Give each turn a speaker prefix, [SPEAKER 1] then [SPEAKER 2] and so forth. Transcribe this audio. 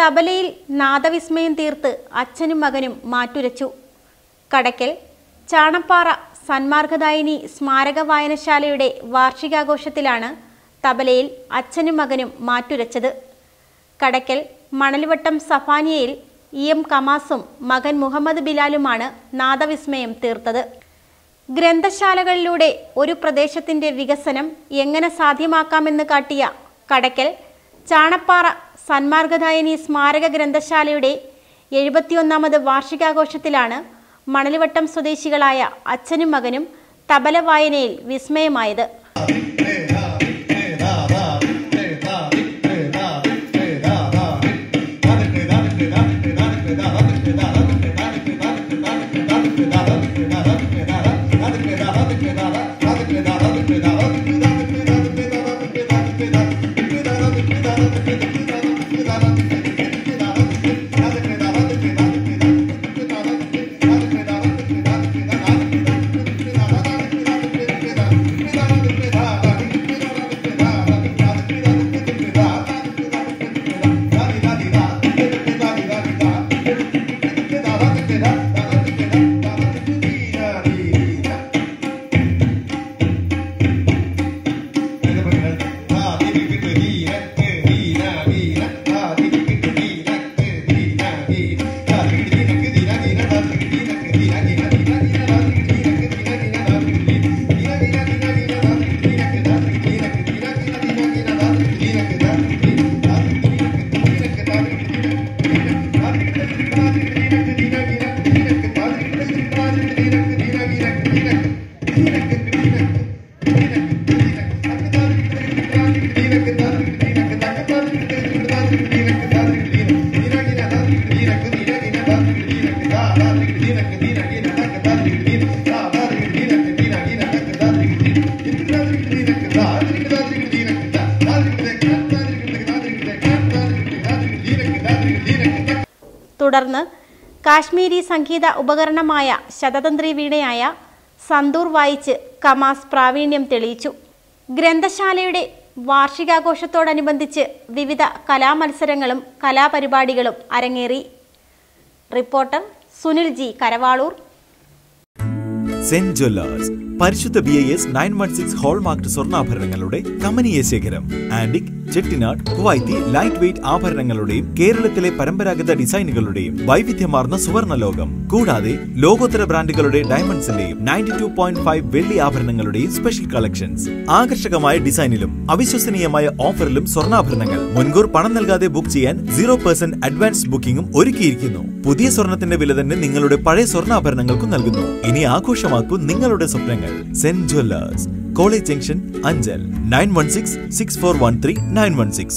[SPEAKER 1] തബലയിൽ നാദവിസ്മയം തീർത്ത് അച്ഛനും മകനും മാറ്റുരച്ചു കടയ്ക്കൽ ചാണപ്പാറ സന്മാർഗദായിനി സ്മാരക വായനശാലയുടെ വാർഷികാഘോഷത്തിലാണ് തബലയിൽ അച്ഛനും മകനും മാറ്റുരച്ചത് കടയ്ക്കൽ മണൽവട്ടം സഫാനിയയിൽ ഇ എം കമാസും മകൻ മുഹമ്മദ് ബിലാലുമാണ് നാദവിസ്മയം തീർത്തത് ഗ്രന്ഥശാലകളിലൂടെ ഒരു പ്രദേശത്തിന്റെ വികസനം എങ്ങനെ സാധ്യമാക്കാമെന്ന് കാട്ടിയ കടയ്ക്കൽ ചാണപ്പാറ സന്മാർഗദായിനി സ്മാരക ഗ്രന്ഥശാലയുടെ എഴുപത്തിയൊന്നാമത് വാർഷികാഘോഷത്തിലാണ് മണലിവട്ടം സ്വദേശികളായ അച്ഛനും മകനും തബല വായനയിൽ വിസ്മയമായത് തുടർന്ന് കാശ്മീരി സംഗീത ഉപകരണമായ ശതതന്ത്രി വീണയായ സന്തൂർ വായിച്ച് കമാസ് പ്രാവീണ്യം തെളിയിച്ചു ഗ്രന്ഥശാലയുടെ വാർഷികാഘോഷത്തോടനുബന്ധിച്ച് വിവിധ കലാമത്സരങ്ങളും കലാപരിപാടികളും അരങ്ങേറി reporter Sunil G Karavaloor
[SPEAKER 2] Saint Jewellers പരിശുദ്ധ B I S nine one six hallmark സ്വർണ്ണാഭരണങ്ങളുടെ കമനീയ ശേഖരം antique Chettinad Kuwaiti light weight ആഭരണങ്ങളുടെയും കേരളത്തിലെ പരമ്പരാഗത ഡിസൈനുകളുടെയും വൈവിധ്യമാർന്ന സുവർണ്ണ ലോകം കൂടാതെ ലോകോത്തര ബ്രാൻഡുകളുടെ ഡയമണ്ട്സിന്റെയും നയൻറ്റി ടു പോയിന്റ് ഫൈവ് വെള്ളി ആഭരണങ്ങളുടെയും സ്പെഷ്യൽ കളക്ഷൻസ് ആകർഷകമായ ഡിസൈനിലും അവിശ്വസനീയമായ ഓഫറിലും സ്വർണ്ണാഭരണങ്ങൾ മുൻകൂർ പണം നൽകാതെ ബുക്ക് ചെയ്യാൻ സീറോ പെർസെന്റ് അഡ്വാൻസ് ബുക്കിംഗും ഒരുക്കിയിരിക്കുന്നു പുതിയ സ്വർണത്തിന്റെ വില തന്നെ നിങ്ങളുടെ പഴയ സ്വർണ്ണാഭരണങ്ങൾക്കും നൽകുന്നു ഇനി ആഘോഷമാക്കൂ നിങ്ങളുടെ സ്വപ്നങ്ങൾ Saint Jewellers college junction Anchal nine one six six four one three nine one six